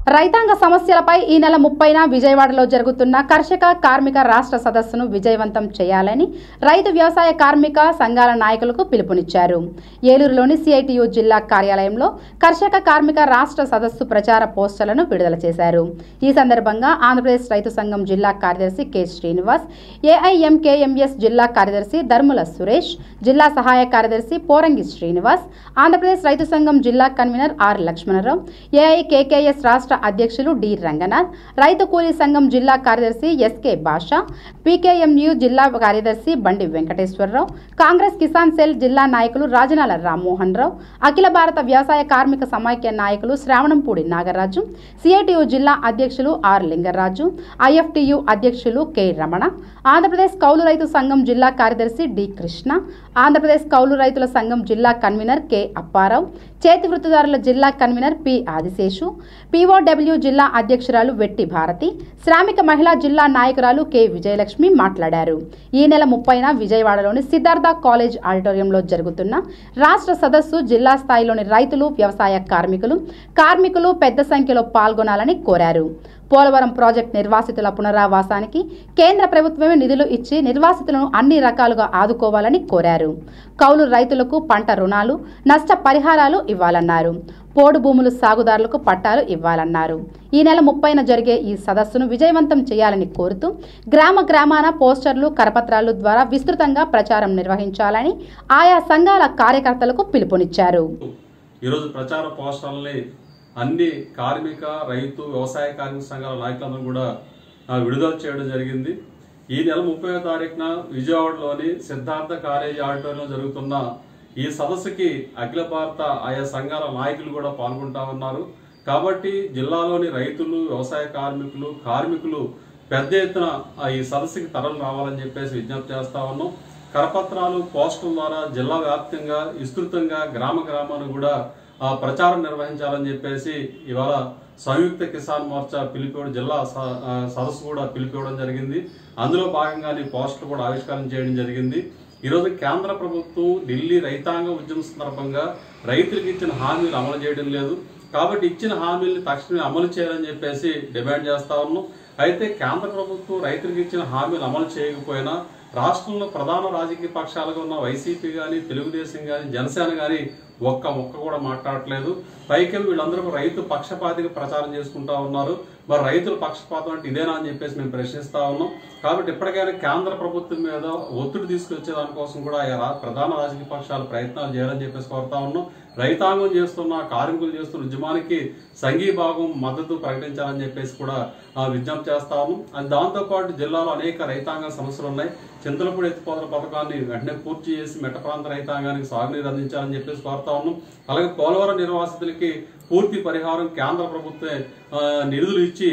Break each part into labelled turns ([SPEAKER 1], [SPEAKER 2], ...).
[SPEAKER 1] రైతాంగ సమస్యలపై ఈ నెల ముప్పైన విజయవాడలో జరుగుతున్న కర్షక కార్మిక రాష్ట్ర సదస్సును విజయవంతం చేయాలని రైతు వ్యవసాయ కార్మిక సంఘాల నాయకులకు పిలుపునిచ్చారు ఏలూరులోని సిఐటియు జిల్లా కార్యాలయంలో కర్షక కార్మిక రాష్ట్ర సదస్సు ప్రచార పోస్టర్లను విడుదల చేశారు ఈ సందర్భంగా ఆంధ్రప్రదేశ్ రైతు సంఘం జిల్లా కార్యదర్శి కె శ్రీనివాస్ ఏఐఎంకేఎంఎస్ జిల్లా కార్యదర్శి ధర్ముల సురేష్ జిల్లా సహాయ కార్యదర్శి పోరంగి శ్రీనివాస్ ఆంధ్రప్రదేశ్ రైతు సంఘం జిల్లా కన్వీనర్ ఆర్ లక్ష్మణరావు ఏఐకేకేఎస్ రాష్ట్ర అధ్యక్షులు డి రంగనాథ్ రైతు కూలీ సంఘం జిల్లా కార్యదర్శి ఎస్కే బాషా పీకేఎంయు జిల్లా కార్యదర్శి బండి వెంకటేశ్వరరావు కాంగ్రెస్ కిసాన్ సెల్ జిల్లా నాయకులు రాజనాల రామ్మోహన్ రావు అఖిల భారత వ్యవసాయ కార్మిక సమైక్య నాయకులు శ్రావణంపూడి నాగరాజు సిఐటియు జిల్లా అధ్యక్షులు ఆర్ లింగరాజు ఐఎఫ్టియు అధ్యక్షులు కె రమణ ఆంధ్రప్రదేశ్ కౌలు రైతు సంఘం జిల్లా కార్యదర్శి డి కృష్ణ ఆంధ్రప్రదేశ్ కౌలు రైతుల సంఘం జిల్లా కన్వీనర్ కె అప్పారావు చేతి వృత్తిదారుల జిల్లా కన్వీనర్ పి ఆదిశేషు పిఓడబ్ల్యూ జిల్లా అధ్యక్షురాలు వెట్టి భారతి శ్రామిక మహిళా జిల్లా నాయకురాలు కె విజయలక్ష్మి మాట్లాడారు ఈ నెల ముప్పైన విజయవాడలోని సిద్ధార్థ కాలేజ్ ఆడిటోరియంలో జరుగుతున్న రాష్ట్ర సదస్సు జిల్లా స్థాయిలోని రైతులు వ్యవసాయ కార్మికులు కార్మికులు పెద్ద సంఖ్యలో పాల్గొనాలని కోరారు పోలవరం ప్రాజెక్ట్ నిర్వాసితుల పునరావాసానికి కేంద్ర ప్రభుత్వమే నిధులు ఇచ్చి నిర్వాసితులను అన్ని రకాలుగా ఆదుకోవాలని కోరారు కౌలు రైతులకు పంట రుణాలు నష్ట పరిహారాలు ఇవ్వాలన్నారు పోడు భూములు సాగుదారులకు పట్టాలు ఇవ్వాలన్నారు ఈ నెల ముప్పైన జరిగే ఈ సదస్సును విజయవంతం చేయాలని కోరుతూ గ్రామ గ్రామాన పోస్టర్లు కరపత్రాలు ద్వారా విస్తృతంగా ప్రచారం నిర్వహించాలని ఆయా సంఘాల కార్యకర్తలకు పిలుపునిచ్చారు
[SPEAKER 2] ఈరోజు ప్రచార పోస్టర్లని అన్ని కార్మిక రైతు వ్యవసాయ కార్మిక సంఘాల నాయకులందరూ కూడా ఆ, విడుదల చేయడం జరిగింది ఈ నెల ముప్పై తారీఖున విజయవాడలోని సిద్ధార్థ కాలేజీ ఆడిటోరియంలో జరుగుతున్న ఈ సదస్సుకి అఖిల భారత ఆయా సంఘాల నాయకులు కూడా పాల్గొంటా ఉన్నారు కాబట్టి జిల్లాలోని రైతులు వ్యవసాయ కార్మికులు కార్మికులు పెద్ద ఎత్తున ఆ ఈ సదస్సుకి తరలి రావాలని చెప్పేసి విజ్ఞప్తి చేస్తా ఉన్నాం కరపత్రాలు పోస్టుల ద్వారా జిల్లా వ్యాప్తంగా విస్తృతంగా గ్రామ గ్రామాన్ని కూడా ఆ, ప్రచారం నిర్వహించాలని చెప్పేసి ఇవాళ సంయుక్త కిసాన్ మోర్చా పిలిపివ్వడం జిల్లా స- ఆ, సదస్సు కూడా పిలిపివ్వడం జరిగింది అందులో భాగంగానే పోస్టులు కూడా ఆవిష్కరణ చేయడం జరిగింది ఈరోజు కేంద్ర ప్రభుత్వం ఢిల్లీ రైతాంగ ఉద్యమం సందర్భంగా రైతులకు ఇచ్చిన హామీలు అమలు చేయడం లేదు కాబట్టి ఇచ్చిన హామీలను తక్షణమే అమలు చేయాలని చెప్పేసి డిమాండ్ చేస్తా ఉన్నాం అయితే కేంద్ర ప్రభుత్వం రైతులకు ఇచ్చిన హామీలు అమలు చేయకపోయినా రాష్ట్రంలో ప్రధాన రాజకీయ పక్షాలుగా ఉన్న వైసీపీ కానీ తెలుగుదేశం కానీ జనసేన కానీ ఒక్క మొక్క కూడా మాట్లాడట్లేదు పైకి వీళ్ళందరూ రైతు పక్షపాతిగా ప్రచారం చేసుకుంటా ఉన్నారు మరి రైతుల పక్షపాతం అంటే ఇదేనా అని చెప్పేసి మేము ప్రశ్నిస్తా ఉన్నాం కాబట్టి ఇప్పటికైనా కేంద్ర ప్రభుత్వం మీద ఒత్తిడి తీసుకొచ్చే దానికోసం కూడా ఆయా రా- ప్రధాన రాజకీయ పక్షాలు ప్రయత్నాలు చేయాలని చెప్పేసి కోరుతా ఉన్నాం రైతాంగం చేస్తున్న కార్మికులు చేస్తున్న ఉద్యమానికి సంఘీభాగం మద్దతు ప్రకటించాలని చెప్పేసి కూడా ఆ, విజ్ఞప్తి చేస్తా ఉన్నాం అది దాంతోపాటు జిల్లాలో అనేక రైతాంగ సమస్యలు ఉన్నాయి చింతలపూడి ఎత్తిపోతల పథకాన్ని వెంటనే పూర్తి చేసి మెట్ట ప్రాంత రైతాంగానికి సాగునీరు అందించాలని చెప్పేసి కోరుతా ఉన్నాం అలాగే పోలవరం నిర్వాసితులకి పూర్తి పరిహారం కేంద్ర ప్రభుత్వే ఆ, నిధులు ఇచ్చి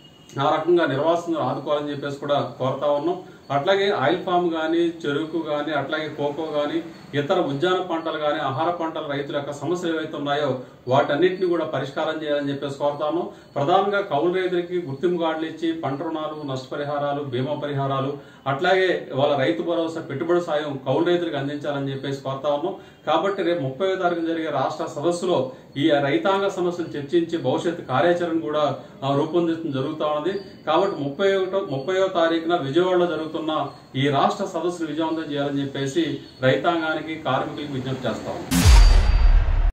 [SPEAKER 2] ఆ రకంగా నిర్వాసన ఆదుకోవాలని చెప్పేసి కూడా కోరుతా ఉన్నాం అట్లాగే ఆయిల్ ఫామ్ కానీ చెరుకు కానీ అట్లాగే కోకో కానీ ఇతర ఉద్యాన పంటలు కానీ ఆహార పంటల రైతుల యొక్క సమస్యలు ఏవైతే ఉన్నాయో వాటన్నిటిని కూడా పరిష్కారం చేయాలని చెప్పేసి కోరుతాను ప్రధానంగా కౌలు రైతులకి గుర్తింపు కార్డులు ఇచ్చి పంట రుణాలు నష్టపరిహారాలు బీమా పరిహారాలు అట్లాగే వాళ్ళ రైతు భరోసా పెట్టుబడి సాయం కౌలు రైతులకు అందించాలని చెప్పేసి కోరుతా ఉన్నాం కాబట్టి రేపు ముప్పై తారీఖున జరిగే రాష్ట్ర సదస్సులో ఈ రైతాంగ సమస్యలు చర్చించి భవిష్యత్తు కార్యాచరణ కూడా ఆ, రూపొందించడం జరుగుతా ఉన్నది కాబట్టి ముప్పై ఒకటో ముప్పయో తారీఖున విజయవాడలో జరుగుతున్న ఈ రాష్ట్ర సదస్సును విజయవంతం చేయాలని చెప్పేసి రైతాంగానికి కార్మికులకు విజ్ఞప్తి చేస్తా ఉన్నాం